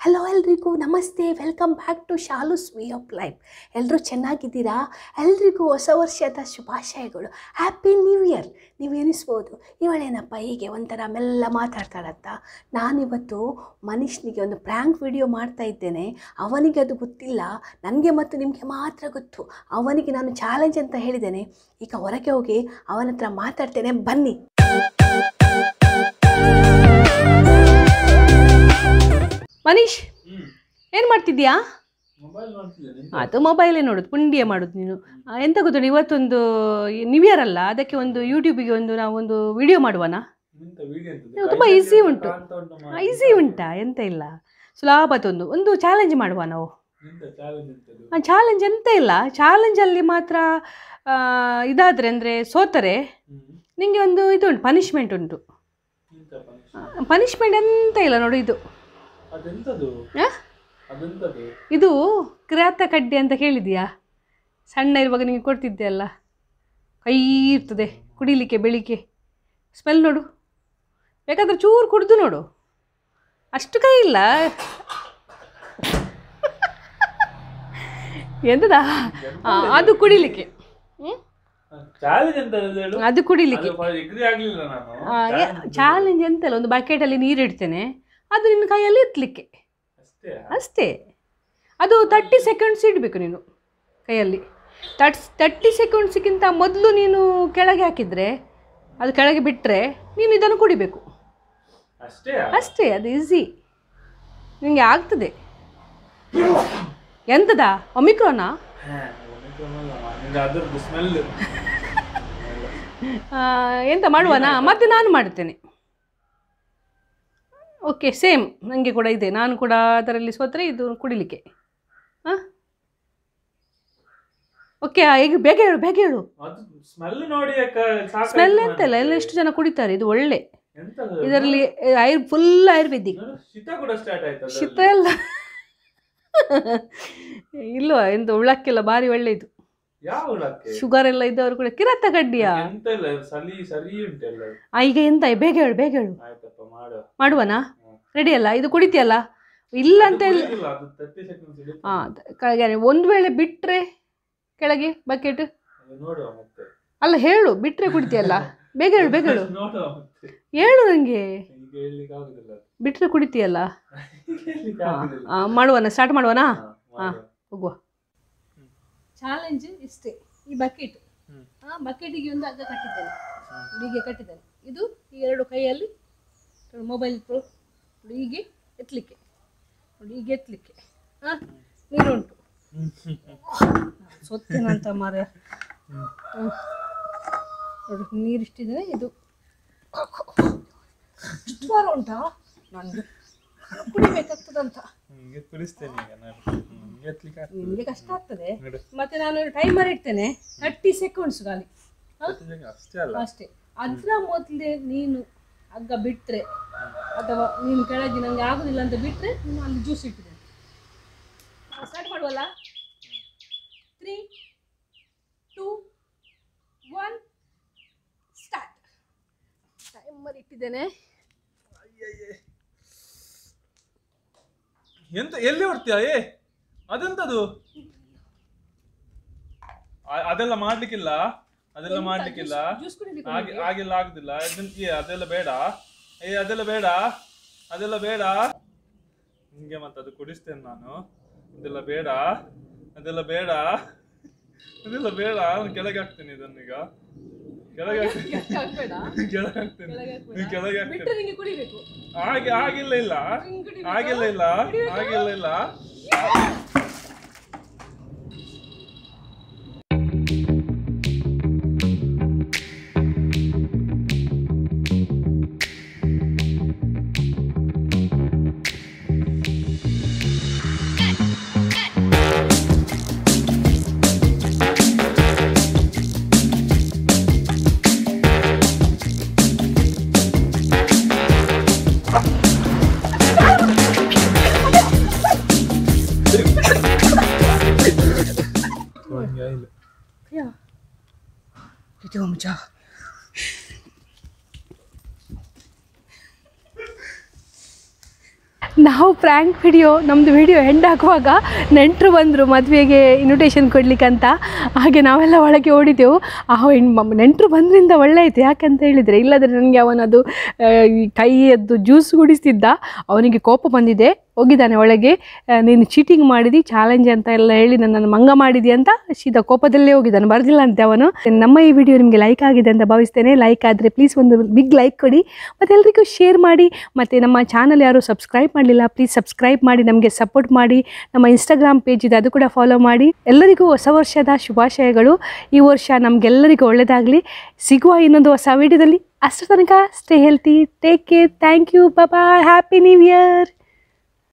Hello ಎಲ್ರಿಗೂ ನಮಸ್ತೆ welcome back to Shalu's way of life ಎಲ್ಲರೂ ಚೆನ್ನಾಗಿದ್ದೀರಾ ಎಲ್ರಿಗೂ ಹೊಸ ವರ್ಷದ ಶುಭಾಶಯಗಳು ಹ್ಯಾಪಿ ನ್ಯೂ ಇಯರ್ ನೀವು ಎನಿಸ್ಬೋದು ಇವಳೇನಪ್ಪ ಹೀಗೆ ಒಂಥರ ಮೆಲ್ಲ ಮಾತಾಡ್ತಾಳಂತ ನಾನಿವತ್ತು ಮನುಷ್ಯನಿಗೆ ಒಂದು ಪ್ರ್ಯಾಂಕ್ ವಿಡಿಯೋ ಮಾಡ್ತಾ ಇದ್ದೇನೆ ಅವನಿಗೆ ಅದು ಗೊತ್ತಿಲ್ಲ ನನಗೆ ಮತ್ತು ನಿಮಗೆ ಮಾತ್ರ ಗೊತ್ತು ಅವನಿಗೆ ನಾನು ಚಾಲೆಂಜ್ ಅಂತ ಹೇಳಿದ್ದೇನೆ ಈಗ ಹೊರಗೆ ಹೋಗಿ ಅವನ ಹತ್ರ ಮಾತಾಡ್ತೇನೆ ಬನ್ನಿ ಮನೀಶ್ ಏನು ಮಾಡ್ತಿದ್ಯಾ ಮೊಬೈಲ್ ನೋಡ್ತಿದ್ದೇನೆ ಅದು ಮೊಬೈಲೇ ನೋಡೋದು ಪುಂಡಿಯ ಮಾಡೋದು ನೀನು ಆ, ಎಂತ ಗೊತ್ತುಂಟು ಇವತ್ತೊಂದು ನ್ಯೂ ಇಯರ್ ಅಲ್ಲ ಅದಕ್ಕೆ ಒಂದು ಯೂಟ್ಯೂಬಿಗೆ ಒಂದು ನಾವು ಒಂದು ವಿಡಿಯೋ ಮಾಡುವನ ಎಂತ ವಿಡಿಯೋ ಎಂತದ್ದು? ಇದು ತುಂಬಾ ಕೈಯಲ್ಲಿ easy ಎಂತ ಉಂಟು. ಕಾಣ್ತಾ ಉಂಟು ಮಾರ್ರೆ. ಈಸಿ ಉಂಟಾ ಎಂತ ಇಲ್ಲ ಸುಲಭದೊಂದು ಒಂದು ಚಾಲೆಂಜ್ ಮಾಡುವ ನಾವು ಎಂತ challenge ಎಂತದು? ಆ ಚಾಲೆಂಜ್ ಎಂತ ಇಲ್ಲ ಚಾಲೆಂಜಲ್ಲಿ ಮಾತ್ರ ಆ, ಇದಾದರೆ ಅಂದರೆ ಸೋತರೆ ಹ್ಮ್. ನಿಮಗೆ ಒಂದು ಇದು ಉಂಟು ಪನಿಷ್ಮೆಂಟ್ ಉಂಟು ಎಂತ punishment? ಪನಿಷ್ಮೆಂಟ್ ಎಂತ ಇಲ್ಲ ನೋಡು ಇದು ಅದೆಂತದು ಆ? ಅದೆಂತದು ಇದು ಕ್ರಾತ ಕಡ್ಡಿ ಅಂತ ಕೇಳಿದ್ಯಾ ಸಣ್ಣ ಇರುವಾಗ ನಿಮಗೆ ಕೊಡ್ತಿದ್ದೆ ಅಲ್ಲ ಕೈ ಇರ್ತದೆ ಕುಡಿಲಿಕ್ಕೆ ಬೆಳಿಗ್ಗೆ ಸ್ಮೆಲ್ ನೋಡು ಬೇಕಾದ್ರೆ ಚೂರು ಕುಡಿದು ನೋಡು ಅಷ್ಟು ಕೈ ಇಲ್ಲ ಎಂತದ ಆ, ಅದು ಕುಡಿಲಿಕ್ಕೆ ಹ್ಮ್? ಚಾಲೆಂಜ್ ಎಂತ ಅದು ಹೇಳು ಅದು ಕುಡಿಲಿಕ್ಕೆ ಎಗ್ರಿ ಆಗ್ಲಿಲ್ಲ ನಾನು Challenge ಎಂತದು? ಚಾಲೆಂಜ್ ಎಂತಲ್ಲ ಒಂದು ಬಕೆಟಲ್ಲಿ ನೀರು ಇಡ್ತೇನೆ ಅದು ನಿನ್ನ ಕೈಯಲ್ಲಿ ಎತ್ತಲಿಕ್ಕೆ ಅಷ್ಟೇ ಅಷ್ಟೇ ಅದು ತರ್ಟಿ ಸೆಕೆಂಡ್ಸ್ ಇಡಬೇಕು ನೀನು ಕೈಯಲ್ಲಿ ತರ್ಟ್ ತರ್ಟಿ ಸೆಕೆಂಡ್ಸ್ಗಿಂತ ಮೊದಲು ನೀನು ಕೆಳಗೆ ಹಾಕಿದರೆ ಅದು ಕೆಳಗೆ ಬಿಟ್ಟರೆ ನೀನು ಇದನ್ನು ಕುಡಿಬೇಕು ಅಷ್ಟೇ ಅಷ್ಟೇ ಅದು ಈಸಿ ನಿಮಗೆ ಆಗ್ತದೆ ಎಂತದಾ ಒಮಿಕ್ರೋನಾ ಅದ್ರದ್ದು ಸ್ಮೆಲ್ ಆ, ಎಂತ ಮಾಡುವನಾ ಮತ್ತೆ ನಾನು ಮಾಡ್ತೇನೆ ಓಕೆ ಸೇಮ್ ನನಗೆ ಕೂಡ ಇದೆ ನಾನು ಕೂಡ ಅದರಲ್ಲಿ ಸೋತ್ರೆ ಇದು ಕುಡಿಲಿಕ್ಕೆ ಹಾಂ ಓಕೆ ಈಗ ಬೇಗ ಹೇಳು ಬೇಗ ಹೇಳು ಅದು ಸ್ಮೆಲ್ ನೋಡಿ ಯಾಕ ಸಾಕಾಯ್ತು ಸ್ಮೆಲ್ ಮಾರ್ರೆ. ಎಂತಲ್ಲ ಎಲ್ಲ ಎಷ್ಟು ಜನ ಕುಡಿತಾರೆ ಇದು ಒಳ್ಳೆ ಎಂತದು? ಇದರಲ್ಲಿ ಆಯುರ್ ಫುಲ್ ಆಯುರ್ವೇದಿಕ್ ನೋಡು, ಶೀತ ಕೂಡ ಸ್ಟಾರ್ಟ್ ಆಯ್ತು ಶೀತ ಎಲ್ಲ ಇಲ್ವಾ ಎಂತ ಉಳ್ಳಕ್ಕೆಲ್ಲ ಭಾರಿ ಒಳ್ಳೆ ಇದು ಯಾವ ಹುಳಕ್ಕೆ ಶುಗರ್ ಎಲ್ಲ ಇದ್ದವರು ಕೂಡ ಕಿರತ್ತ ಕಡ್ಡಿಯಾ ಎಂತ ಇಲ್ಲ ಸಲಿ ಸರಿ ಉಂಟೆಲ್ಲ ಆ, ಈಗ ಎಂತ ಬೇಗ ಹೇಳು ಬೇಗ ಹೇಳು ಆಯ್ತಪ್ಪ ಮಾಡು ಮಾಡುವನಾ ಹ್ಮ್. ರೆಡಿ ಅಲ್ಲ ಇದು ಕುಡಿತೀಯಲ್ಲ ಇಲ್ಲ ಅಂತ ಅದು ಇಲ್ಲ ಕುಡಿಯುದಿಲ್ಲ, ಅದು ತರ್ಟಿ ಸೆಕೆಂಡ್ಸ್ ಹಾಂ ಒಂದು ವೇಳೆ ಬಿಟ್ಟರೆ ಕೆಳಗೆ ಬಕೆಟ್ ನೋಡುವ ಮತ್ತೆ ಅಲ್ಲ ಹೇಳು ಬಿಟ್ಟರೆ ಕುಡಿತೀಯಲ್ಲ ಬೇಗ ಹೇಳು ಬೇಗ ಹೇಳು ನೋಡುವ ಮತ್ತೆ ಹೇಳು ನನಗೆ ಈಗ ಹೇಳಲಿಕ್ಕೆ ಆಗುದಿಲ್ಲ ಅದು. ಬಿಟ್ಟರೆ ಕುಡಿತೀಯಲ್ಲ ಈಗ ಹೇಳಲಿಕ್ಕೆ ಹಾಂ ಆಗುದಿಲ್ಲ ಮಾಡುವನ ಸ್ಟಾರ್ಟ್ ಮಾಡುವನಾ ಹಾ, ಮಾಡುವ. ಹೋಗುವ ಚಾಲೆಂಜ್ ಇಷ್ಟೇ ಈ ಬಕೆಟ್ ಹ್ಮ್. ಆ ಬಕೆಟಿಗೆ ಒಂದು ಹಗ್ಗ ಕಟ್ಟಿದ್ದೇನೆ ಹೀಗೆ ಕಟ್ಟಿದ್ದೇನೆ ಇದು ಈ ಎರಡು ಕೈಯಲ್ಲಿ ಮೊಬೈಲ್ ಹೀಗೆ ಎತ್ತಲಿಕ್ಕೆ ನೋಡಿ ಹೀಗೆ ಎತ್ತಲಿಕ್ಕೆ ಹಾಂ ನೀರುಂಟು ಸೊತ್ತೇನಂತ ಮಾರ ನೋಡಿ ನೀರಿಷ್ಟಿದ್ದೇನೆ ಇದು ಇಷ್ಟು ವಾರ ಉಂಟಾ ನನಗೆ ಕುಡಿಬೇಕಾಗ್ತದಂತ ಹಿಂಗೆ ಕುಡಿಸ್ತೇನೆ ಈಗ ನಾನು ಹ್ಮ್, ಎತ್ತಲಿಕ್ಕೆ ಆಗ್ತದೆ. ನಿಮಗೆ ಕಷ್ಟ ಆಗ್ತದೆ ನೋಡು. ಮತ್ತೆ ನಾನು ಟೈಮರ್ ಇಡ್ತೇನೆ ತರ್ಟಿ ಸೆಕೆಂಡ್ಸ್ ಖಾಲಿ ಎತ್ತಲಿಕ್ಕೆ ಅಷ್ಟೇ ಅಲ್ಲ ಅಷ್ಟೇ ಅದರ ಮೊದಲೇ ನೀನು ಹಗ್ಗ ಬಿಟ್ಟರೆ ಅಥವಾ ನೀನು ಕೆಳಗೆ ನನಗೆ ಆಗುದಿಲ್ಲ ಅಂತ ಬಿಟ್ಟರೆ ನೀನು ಅಲ್ಲಿ ಜ್ಯೂಸ್ ಇಟ್ಟಿದ್ದೇನೆ ಸ್ಟಾರ್ಟ್ ಮಾಡುವಲ್ಲ three two one start timer ಇಟ್ಟಿದ್ದೇನೆ ಎಂತ ಎಲ್ಲಿ ಹೊರ್ತೀಯ ಏ ಅದೆಂತದು ಆ- ಅದೆಲ್ಲ ಮಾಡ್ಲಿಕ್ಕಿಲ್ಲ ಅದೆಲ್ಲ ಮಾಡ್ಲಿಕ್ಕಿಲ್ಲ ಜ್ಯೂಸ್ ಕುಡಿಲಿಕ್ಕೆ ಆಗಿ ಆಗಿಲ್ಲ ಆಗುದಿಲ್ಲ ಅದನ್- ಏ ಅದೆಲ್ಲ ಬೇಡ ಏ ಅದೆಲ್ಲ ಬೇಡ ಅದೆಲ್ಲ ಬೇಡ ಹಿಂಗೆ ಮತ್ತೆ ಅದು ಕುಡಿಸ್ತೇನೆ ನಾನು ಅದೆಲ್ಲ ಬೇಡ ಅದೆಲ್ಲ ಬೇಡ ಅದೆಲ್ಲ ಬೇಡ ನಾನು ಕೆಳಗೆ ಹಾಕ್ತೇನೆ ಇದನ್ನೀಗ ಕೆಳಗೆ ಹಾಕ್ತೇನೆ ಆಗ್ಬೇಡ ಕೆಳಗೆ ಹಾಕ್ತೇನೆ ಕೆಳಗೆ ಹಾಕ್ಬೇಡ. ನೀನ್ ಕೆಳಗೆ ಹಾಕ್ತೇನೆ ಬಿಟ್ಟರೆ ನಿಂಗೆ ಕುಡಿಬೇಕು ಹಾಗೆ ಆಗಿಲ್ಲ ಇಲ್ಲ ಹಿಂಗ್ ಕುಡಿಬೇಕಾ? ಆಗಿಲ್ಲ ಇಲ್ಲ ಆಗಿಲ್ಲ ಇಲ್ಲ Ja. Dit doen we zo. ನಾವು ಪ್ರ್ಯಾಂಕ್ ವಿಡಿಯೋ ನಮ್ಮದು ವಿಡಿಯೋ ಎಂಡ್ ಆಗುವಾಗ ನೆಂಟರು ಬಂದರು ಮದುವೆಗೆ ಇನ್ವಿಟೇಷನ್ ಕೊಡ್ಲಿಕ್ಕಂತ ಹಾಗೆ ನಾವೆಲ್ಲ ಒಳಗೆ ಓಡಿದೆವು ಆ ನೆಂಟರು ಬಂದ್ರಿಂದ ಒಳ್ಳೆ ಆಯಿತು ಯಾಕಂತ ಹೇಳಿದರೆ ಇಲ್ಲದ್ರೆ ನನಗೆ ಅವನದು ಆ, ಈ ಕೈಯದ್ದು ಜ್ಯೂಸ್ ಕುಡಿಸ್ತಿದ್ದ ಅವನಿಗೆ ಕೋಪ ಬಂದಿದೆ ಹೋಗಿದ್ದಾನೆ ಒಳಗೆ ಆ, ನೀನು ಚೀಟಿಂಗ್ ಮಾಡಿದಿ ಚಾಲೆಂಜ್ ಅಂತ ಎಲ್ಲ ಹೇಳಿ ನನ್ನನ್ನು ಮಂಗ ಮಾಡಿದಿ ಅಂತ ಸೀದಾ ಕೋಪದಲ್ಲೇ ಹೋಗಿದ್ದಾನೆ ಬರ್ದಿಲ್ಲ ಅಂತೆ ಅವನು ನಮ್ಮ ಈ ವಿಡಿಯೋ ನಿಮಗೆ ಲೈಕ್ ಆಗಿದೆ ಅಂತ ಭಾವಿಸ್ತೇನೆ ಲೈಕ್ ಆದರೆ ಪ್ಲೀಸ್ ಒಂದು ಬಿಗ್ ಲೈಕ್ ಕೊಡಿ ಮತ್ತು ಎಲ್ರಿಗೂ ಶೇರ್ ಮಾಡಿ ಮತ್ತು ನಮ್ಮ ಚಾನಲ್ ಯಾರು ಸಬ್ಸ್ಕ್ರೈಬ್ ಮಾಡಲಿಲ್ಲ ಪ್ಲೀಸ್ ಸಬ್ಸ್ಕ್ರೈಬ್ ಮಾಡಿ ನಮಗೆ ಸಪೋರ್ಟ್ ಮಾಡಿ ನಮ್ಮ ಇನ್ಸ್ಟಾಗ್ರಾಮ್ ಪೇಜ್ ಇದೆ ಅದು ಕೂಡ ಫಾಲೋ ಮಾಡಿ ಎಲ್ಲರಿಗೂ ಹೊಸ ವರ್ಷದ ಶುಭಾಶಯಗಳು ಈ ವರ್ಷ ನಮಗೆಲ್ಲರಿಗೂ ಒಳ್ಳೆಯದಾಗಲಿ ಸಿಗುವ ಇನ್ನೊಂದು ಹೊಸ ವಿಡಿಯೋದಲ್ಲಿ ಅಷ್ಟರ ತನಕ stay healthy take care thank you bye happy new year